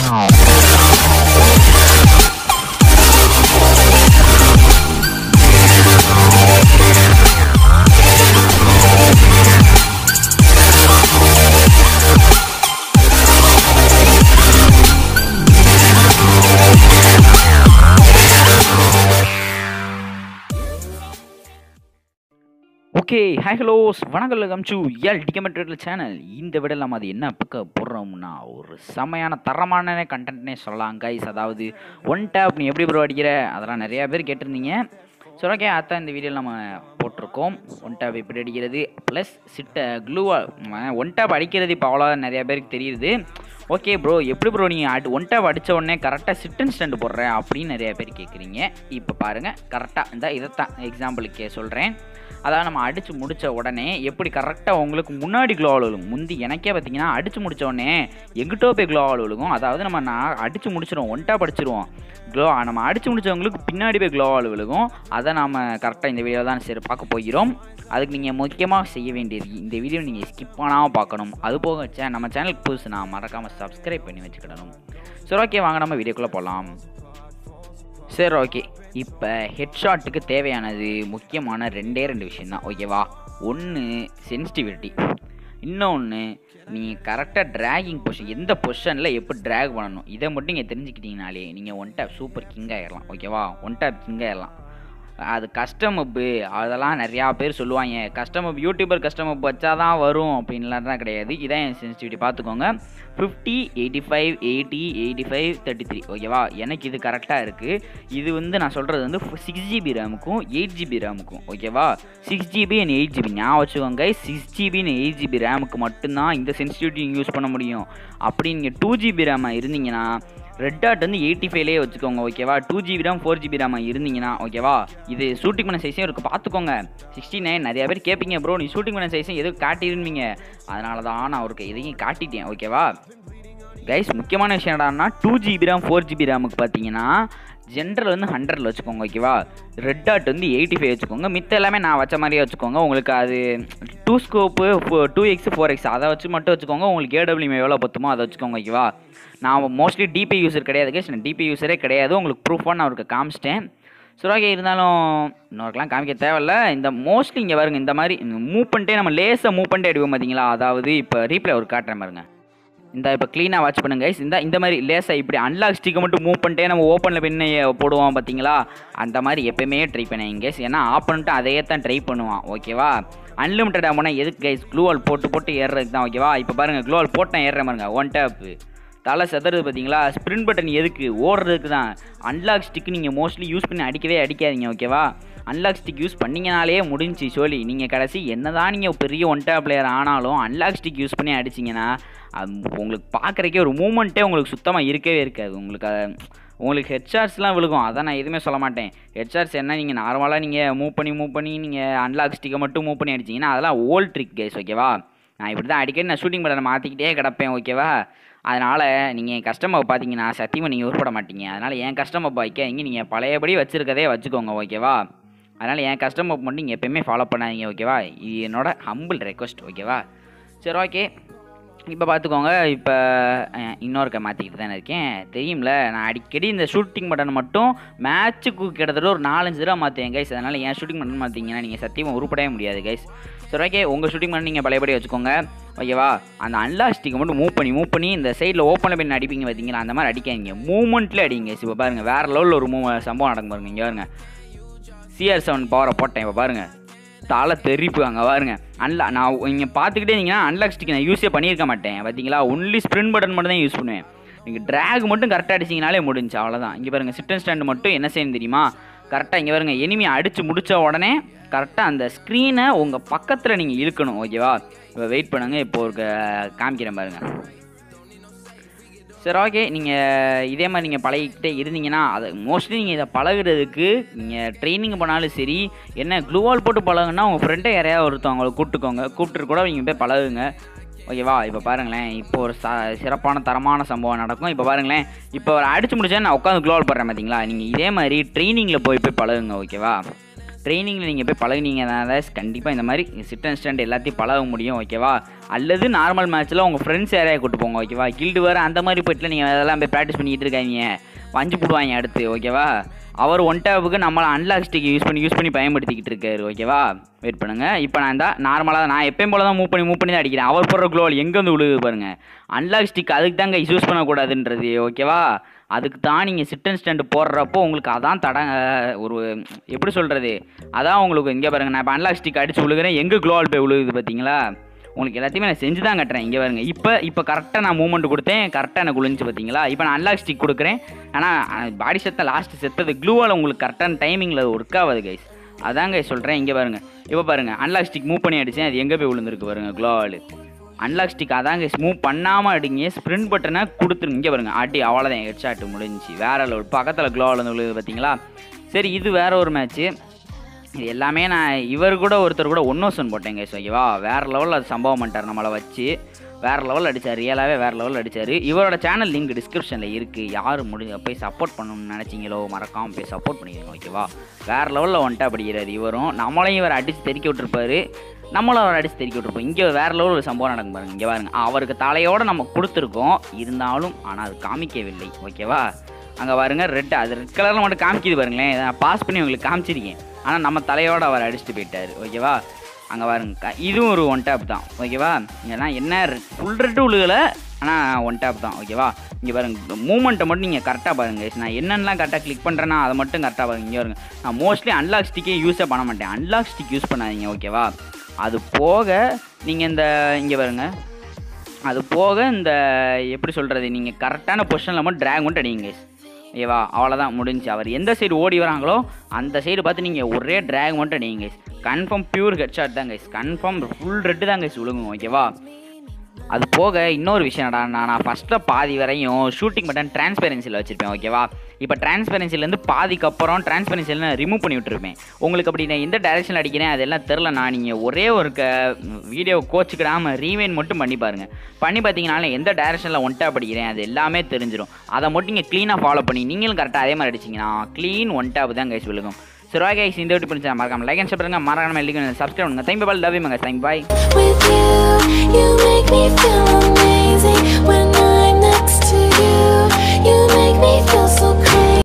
Okay hi hello வணக்கம் welcome to எல் டிகமெட்ரியல் சேனல் இந்த விட நம்ம அது என்ன பக்க போடுறோம்னா ஒரு செமையான தரமான கண்டென்ட்னே சொல்லலாம் கைஸ் அதாவது ஒன் டேப் நீ எப்படி ப்ரோ அடிக்கிற அதெல்லாம் நிறையா பேர் கேட்டிருந்தீங்க ஸோ ஓகே அதான் இந்த வீடியோவில் நம்ம போட்டிருக்கோம் ஒன் டேப் எப்படி அடிக்கிறது ப்ளஸ் சிட்ட க்ளூவா ஒன் டேப் அடிக்கிறது இப்போ அவ்வளோ நிறையா பேருக்கு தெரியுது ஓகே ப்ரோ எப்படி ப்ரோ நீங்கள் அடி ஒன் டேப் அடித்த உடனே கரெக்டாக சிட்டன் ஸ்டாண்டு போடுறேன் அப்படின்னு நிறைய பேர் கேட்குறீங்க இப்போ பாருங்கள் கரெக்டாக இந்த இதைத்தான் எக்ஸாம்பிளுக்கு சொல்கிறேன் அதாவது நம்ம அடித்து முடித்த உடனே எப்படி கரெக்டாக உங்களுக்கு முன்னாடி க்ளோவால் விழுகும் முந்தி எனக்கே பார்த்தீங்கன்னா அடித்து முடித்த உடனே எங்கிட்டோ போய் க்ளோவால் விழுகும் அதாவது நம்ம நான் அடித்து முடிச்சிடுவோம் ஒன் டேப் அடிச்சிருவோம் க்ளோ நம்ம அடித்து முடிச்சவங்களுக்கு பின்னாடி போய் க்ளோவால் விழுகும் அதை நாம் கரெக்டாக இந்த வீடியோ தான் சரி பார்க்க போகிறோம் அதுக்கு நீங்கள் முக்கியமாக செய்ய வேண்டியது இந்த வீடியோ நீங்கள் ஸ்கிப் பண்ணாமல் பார்க்கணும் அது போக சே நம்ம சேனலுக்கு புதுசு நான் மறக்காமல் சப்ஸ்கிரைப் பண்ணி வச்சுக்கிடணும் சரி ஓகே வாங்க நம்ம வீடியோக்குள்ளே போகலாம் சரி ஓகே இப்போ ஹெட்ஷாட்டுக்கு தேவையானது முக்கியமான ரெண்டே ரெண்டு விஷயம் தான் ஓகேவா ஒன்று சென்சிட்டிவிட்டி இன்னொன்று நீங்கள் கரெக்டாக ட்ராகிங் பொசிஷன் எந்த பொசிஷனில் எப்படி ட்ராக் பண்ணணும் இதை மட்டும் நீங்கள் தெரிஞ்சுக்கிட்டீங்கனாலே நீங்கள் ஒன் டேப் சூப்பர் கிங் ஆயிடலாம் ஓகேவா ஒன் டேப் கிங் ஆயிடலாம் அது கஸ்டம் அப்பு அதெல்லாம் நிறையா பேர் சொல்லுவாங்க custom up YouTuber custom up வச்சா தான் வரும் அப்படின்லாம் தான் கிடையாது இதான் என் சென்சிட்டிவிட்டி பார்த்துக்கோங்க fifty eighty five eighty eighty five thirty three ஓகேவா எனக்கு இது கரெக்டாக இருக்குது இது வந்து நான் சொல்கிறது வந்து சிக்ஸ் ஜிபி ரேமுக்கும் எயிட் ஜிபி ரேமுக்கும் ஓகேவா six GB and eight GB ஞாபகம் வச்சுக்கோங்க six GB and eight GB ரேமுக்கு மட்டும்தான் இந்த சென்சிட்டிவிட்டி யூஸ் பண்ண முடியும் அப்படி நீங்கள் டூ ஜிபி ரேமாக இருந்தீங்கன்னா ரெட் டாட் வந்து எயிட்டி ஃபைவ்லேயே வச்சுக்கோங்க ஓகேவா two GB RAM four GB RAM இருந்தீங்கன்னா ஓகேவா இது ஷூட்டிங் பண்ண சைஸும் இருக்குது பார்த்துக்கோங்க சிக்ஸ்டி நைன் நிறைய பேர் கேட்பீங்க ப்ரோ நீ ஷூட்டிங் பண்ண சைஸும் எதுவும் காட்டிருந்தீங்க அதனால தான் நான் அவருக்கு இதையும் காட்டிட்டேன் ஓகேவா கைஸ் முக்கியமான விஷயம் என்னடான்னா two GB RAM four GB ரேமுக்கு பார்த்தீங்கன்னா ஜென்ரல் வந்து ஹண்ட்ரடில் வச்சுக்கோங்க ஓகேவா ரெட் டாட் வந்து எயிட்டி ஃபைவ் வச்சுக்கோங்க மித்த எல்லாமே நான் வச்ச மாதிரியே வச்சுக்கோங்க உங்களுக்கு அது two scope two x four x அதை வச்சு மட்டும் வச்சுக்கோங்க உங்களுக்கு ஏடபிள்யூ எவ்வளோ பத்துமோ அதை வச்சுக்கோங்க ஓகேவா நான் மோஸ்ட்லி டிபி யூசர் கிடையாது கேஸ் நான் டிபி யூஸரே கிடையாது உங்களுக்கு ப்ரூஃபாக நான் அவருக்கு காமிச்சிட்டேன் சரி ஓகே இருந்தாலும் இன்னொருக்கெலாம் காமிக்க தேவையில்ல இந்த மோஸ்ட்லி இங்கே பாருங்க இந்த மாதிரி மூவ் பண்ணிட்டே நம்ம லேஸாக மூவ் பண்ணிட்டே அடிப்போம் பார்த்தீங்களா அதாவது இப்போ ரீப்ளே ஒரு காட்டுறேன் பாருங்க இந்த இப்போ க்ளீனாக வாட்ச் பண்ணுங்க guys. இந்த இந்த மாதிரி லேஸாக இப்படி அன்லாக் ஸ்டிக்கை மட்டும் மூவ் பண்ணிட்டே நம்ம ஓப்பனில் பின்ன போடுவோம் பார்த்தீங்களா அந்த மாதிரி எப்பயுமே ட்ரை பண்ணேன் கேஸ் ஏன்னா ஆப் பண்ணிட்டு அதையே தான் ட்ரை பண்ணுவான் ஓகேவா அன்லிமிட்டட் போனால் எதுக்கு கைஸ் க்ளூவால் போட்டு போட்டு ஏறுறதுக்கு தான் ஓகேவா இப்போ பாருங்கள் க்ளூவால் போட்டேன் ஏறுறேன் பாருங்க ஒன் டேப்பு தலை செதறது பார்த்தீங்களா ஸ்ப்ரிண்ட் பட்டன் எதுக்கு ஓடுறதுக்கு தான் அன்லாக் ஸ்டிக் நீங்கள் மோஸ்ட்லி யூஸ் பண்ணி அடிக்கவே அடிக்காதீங்க ஓகேவா அன்லாக் ஸ்டிக் யூஸ் பண்ணிங்கனாலே முடிஞ்சு சொல்லி நீங்கள் கடைசி என்னதான் நீங்கள் பெரிய ஒன் டேப் பிளேயர் ஆனாலும் அன்லாக் ஸ்டிக் யூஸ் பண்ணி அடிச்சிங்கன்னா அது உங்களுக்கு பார்க்குறக்கே ஒரு மூமெண்ட்டே உங்களுக்கு சுத்தமாக இருக்கவே இருக்காது உங்களுக்கு அது- உங்களுக்கு ஹெட்ஷார்ட்ஸ்லாம் விழுகும் அதான் நான் எதுவுமே சொல்ல மாட்டேன் ஹெட்ஷார்ட்ஸ் என்ன நீங்கள் நார்மலாக நீங்கள் மூவ் பண்ணி மூவ் பண்ணி நீங்கள் அன்லாக் ஸ்டிக்கை மட்டும் மூவ் பண்ணி அடிச்சிங்கன்னா அதெல்லாம் ஓல்ட் ட்ரிக் கைஸ் ஓகேவா நான் இப்படி தான் அடிக்கடி நான் ஷூட்டிங் பட்டனை மாற்றிக்கிட்டே கிடப்பேன் ஓகேவா அதனால் நீங்கள் என் கஸ்டமர் பார்த்தீங்கன்னா சத்தியமாக நீங்கள் உருப்பட மாட்டீங்க அதனால் என் கஸ்டமர் வைக்காதீங்க நீங்கள் பழையபடி வச்சுருக்கதே வச்சுக்கோங்க ஓகேவா அதனால் என் கஸ்டமர் மட்டும் நீங்கள் எப்பயுமே ஃபாலோ பண்ணாதீங்க ஓகேவா இது என்னோட ஹம்பிள் ரெக்வஸ்ட் ஓகேவா சரி ஓகே இப்போ பார்த்துக்கோங்க இப்போ அஹ், இன்னொருக்க மாற்றிக்கிட்டு தானே இருக்கேன் தெரியும்ல நான் அடிக்கடி இந்த ஷூட்டிங் பட்டன் மட்டும் மேட்ச்சுக்கு கிட்டத்தட்ட ஒரு நாலஞ்சு தடவை மாற்றுவேன் கைஸ் அதனால் என் ஷூட்டிங் பட்டன் மாற்றிங்கன்னா நீங்கள் சத்தியமாக உருப்படவே முடியாது கைஸ் சரி ஓகே உங்கள் ஷூட்டிங் பண்ணி நீங்கள் பழையபடி வச்சுக்கோங்க ஓகேவா அந்த அன்லாஸ்டிக்கை மட்டும் மூவ் பண்ணி மூவ் பண்ணி இந்த சைடில் ஓப்பனில் பண்ணி அடிப்பீங்க பார்த்தீங்களா அந்த மாதிரி அடிக்காதீங்க மூமெண்ட்லேயே அடிங்க இப்போ பாருங்கள் வேறு லெவலில் ஒரு மூவ் சம்பவம் நடக்கும் பாருங்க இங்கே பாருங்க சிஆர் செவன் பவரை போட்டேன் இப்போ பாருங்கள் தலை தெரிப்பு அங்கே பாருங்க அன்லா நான் இங்கே பார்த்துக்கிட்டே இருந்தீங்கன்னா அன்லாக் ஸ்டிக் நான் யூஸே பண்ணியிருக்க மாட்டேன் பார்த்தீங்களா ஒன்லி ஸ்ப்ரிண்ட் பட்டன் மட்டும் தான் யூஸ் பண்ணுவேன் நீங்கள் ட்ராக் மட்டும் கரெக்டாக அடிச்சிங்கனாலே முடிஞ்சு அவ்வளோதான் இங்கே பாருங்கள் சிட்டன் ஸ்டாண்டு மட்டும் என்ன செய்யணும் தெரியுமா கரெக்டாக இங்கே பாருங்க எனிமி அடித்து முடித்த உடனே கரெக்டாக அந்த ஸ்க்ரீனை உங்கள் பக்கத்தில் நீங்கள் இழுக்கணும் ஓகேவா இப்போ வெயிட் பண்ணுங்கள் இப்போ ஒரு க- காமிக்கிறேன் பாருங்கள் சரி ஓகே நீங்கள் இதே மாதிரி நீங்கள் பழகிக்கிட்டே இருந்தீங்கன்னா அது மோஸ்ட்லி நீங்கள் இதை பழகுறதுக்கு நீங்கள் ட்ரைனிங் பண்ணாலும் சரி என்ன க்ளூவால் போட்டு பழகுன்னா உங்கள் ஃப்ரெண்டை யாரையாவது ஒருத்தவங்களை கூப்பிட்டுக்கோங்க கூப்பிட்டு கூட நீங்கள் போய் பழகுங்க ஓகேவா இப்போ பாருங்களேன் இப்போ ஒரு ச சிறப்பான தரமான சம்பவம் நடக்கும் இப்போ பாருங்களேன் இப்போ ஒரு அடிச்சு முடிச்சா நான் உட்காந்து க்ளோவால் போடுறேன் பார்த்தீங்களா நீங்கள் இதே மாதிரி ட்ரைனிங்கில் போய் போய் பழகுங்க ஓகேவா ட்ரைனிங்கில் நீங்கள் போய் பழகுனீங்கனால கண்டிப்பாக இந்த மாதிரி சிட் அண்ட் ஸ்டாண்ட் எல்லாத்தையும் பழக முடியும் ஓகேவா அல்லது நார்மல் மேட்ச்சில் உங்கள் ஃப்ரெண்ட்ஸ் யாரையா கூட்டு போங்க ஓகேவா கில்டு வேறு அந்த மாதிரி போயிட்டு நீங்கள் அதெல்லாம் போய் ப்ராக்டிஸ் பண்ணிக்கிட்டு இருக்காங்க வஞ்சு போடுவாங்க அடுத்து ஓகேவா அவர் ஒன் டேப்புக்கு நம்மளை அன்லாக் ஸ்டிக் யூஸ் பண்ணி யூஸ் பண்ணி பயன்படுத்திக்கிட்டு இருக்காரு ஓகேவா வெயிட் பண்ணுங்கள் இப்போ நான் தான் நார்மலாக நான் எப்பயும் போல தான் மூவ் பண்ணி மூவ் பண்ணி தான் அடிக்கிறேன் அவர் போடுற க்ளோவல் எங்கேருந்து விழுகுது பாருங்க அன்லாக் ஸ்டிக் அதுக்கு தாங்க யூஸ் பண்ணக்கூடாதுன்றது ஓகேவா அதுக்கு தான் நீங்கள் சிட் அண்ட் ஸ்டாண்டு போடுறப்போ உங்களுக்கு அதான் தட ஒரு எப்படி சொல்கிறது அதான் உங்களுக்கு இங்கே பாருங்க நான் இப்போ அன்லாக் ஸ்டிக் அடிச்சு விழுகிறேன் எங்கே க்ளோவல் போய் விழுகுது பார்த்தீங்களா உங்களுக்கு எல்லாத்தையுமே நான் செஞ்சு தான் கட்டுறேன் இங்கே பாருங்க இப்போ இப்போ கரெக்டாக நான் மூவ்மெண்ட் கொடுத்தேன் கரெக்டாக எனக்கு விழுந்துச்சு பார்த்தீங்களா இப்போ நான் அன்லாக் ஸ்டிக் கொடுக்குறேன் ஆனால் பாடி செத்த லாஸ்ட் செத்தது க்ளூவால் உங்களுக்கு கரெக்டான டைமிங்கில் ஒர்க் ஆகாது கைஸ் அதாங்க சொல்கிறேன் இங்கே பாருங்க இப்போ பாருங்க அன்லாக் ஸ்டிக் மூவ் பண்ணி அடிச்சேன் அது எங்கே போய் விழுந்திருக்கு பாருங்க க்ளோவால் அன்லாக் ஸ்டிக் அதாங்க மூவ் பண்ணாமல் அடிங்க ஸ்ப்ரிண்ட் பட்டனை கொடுத்துருங்க இங்கே பாருங்க அடி அவ்வளோதான் ஹெட்ஷாட் முடிஞ்சுச்சு வேற லெவல் பக்கத்தில் க்ளோவால் வந்து விழுது பார்த்தீங்களா சரி இது வேற ஒரு மேட்ச்சு இது எல்லாமே நான் இவர் கூட ஒருத்தர் கூட ஒன்னோசன் போட்டேங்க ஓகேவா வேறு லெவலில் அது சம்பவம் பண்ணிட்டார் நம்மளை வச்சு வேறு லெவல் அடித்தார் ரியலாகவே வேறு லெவல் அடித்தார் இவரோட சேனல் லிங்க் டிஸ்கிரிப்ஷனில் இருக்குது யார் முடிஞ்ச போய் சப்போர்ட் பண்ணணும்னு நினச்சிங்களோ மறக்காமல் போய் சப்போர்ட் பண்ணிக்கோங்க ஓகேவா வேறு லெவலில் வந்துட்டா படிக்கிறார் இவரும் நம்மளையும் இவர் அடித்து தெறிக்க விட்டுருப்பாரு நம்மளும் அவர் அடித்து தெறிக்க விட்டுருப்போம் இங்கே வேறு லெவல் ஒரு சம்பவம் நடக்கும் பாருங்க இங்கே பாருங்க அவருக்கு தலையோடு நம்ம கொடுத்துருக்கோம் இருந்தாலும் ஆனால் அது காமிக்கவில்லை ஓகேவா அங்கே பாருங்க ரெட் அது ரெட் கலரில் மட்டும் காமிக்குது பாருங்களேன் இதை நான் பாஸ் பண்ணி உங்களுக்கு காமிச்சிருக்கேன் ஆனால் நம்ம தலையோடு அவர் அடிச்சுட்டு போயிட்டார் ஓகேவா அங்கே பாருங்க க- இதுவும் ஒரு ஒன் டேப் தான் ஓகேவா ஏன்னா என்ன ஃபுல் ரெட்டு உழுகலை ஆனால் ஒன் டேப் தான் ஓகேவா இங்கே பாருங்க மூமெண்ட்டை மட்டும் நீங்கள் கரெக்டாக பாருங்க guys. நான் என்னென்னலாம் கரெக்டாக கிளிக் பண்ணுறேன்னா அதை மட்டும் கரெக்டாக பாருங்க இங்கே பாருங்க நான் மோஸ்ட்லி அன்லாக் ஸ்டிக்கே யூஸே பண்ண மாட்டேன் அன்லாக் ஸ்டிக் யூஸ் பண்ணாதீங்க ஓகேவா அது போக நீங்கள் இந்த இங்கே பாருங்க அது போக இந்த எப்படி சொல்கிறது நீங்கள் கரெக்டான பொசிஷனில் மட்டும் ட்ராக் மட்டும் அடிங்க guys. ஓகேவா அவ்வளோதான் முடிஞ்சு அவர் எந்த சைடு ஓடி வராங்களோ அந்த சைடு பார்த்து நீங்கள் ஒரே ட்ராக் மட்டும் அடிங்க guys. கன்ஃபார்ம் பியூர் ஹெட்ஷாட் தான் கைஸ் கன்ஃபார்ம் ஃபுல் ரெட்டு தான் கைஸ் விழுங்கும் ஓகேவா அது போக இன்னொரு விஷயம் என்னடா நான் நான் ஃபஸ்ட்டில் பாதி வரையும் ஷூட்டிங் பட்டன் டிரான்ஸ்பெரன்சியில் வச்சுருப்பேன் ஓகேவா இப்போ டிரான்ஸ்பெரன்சிலேருந்து பாதிக்கு அப்புறம் டிரான்ஸ்பெரன்சியில் ரிமூவ் பண்ணி விட்டுருப்பேன் உங்களுக்கு அப்படி நான் எந்த டைரக்ஷனில் அடிக்கிறேன் அதெல்லாம் தெரில நான் நீங்கள் ஒரே ஒரு க வீடியோ கோச்சுக்கிடாமல் ரீவைன் மட்டும் பண்ணி பாருங்கள் பண்ணி பார்த்தீங்கனால எந்த டைரக்ஷனில் ஒன்ட்டா படிக்கிறேன் அது எல்லாமே தெரிஞ்சிடும் அதை மட்டும் நீங்கள் க்ளீனாக ஃபாலோ பண்ணி நீங்களும் கரெக்டாக அதே மாதிரி அடிச்சிங்கன்னா க்ளீன் ஒன் டாப் தான் கைஸ் விழுகும் சரி ஓகே guys, இந்த வீட்டு பிடிச்சா மறக்காம லைக் அண்ட் பண்ணுங்க மறக்காம எழுதிக்கணும் சப்ஸ்கிரைப் பண்ணுங்க தேங்க் பால் லவ் மங்க thank bye With you, you make me feel amazing when I'm next to you. You make me feel so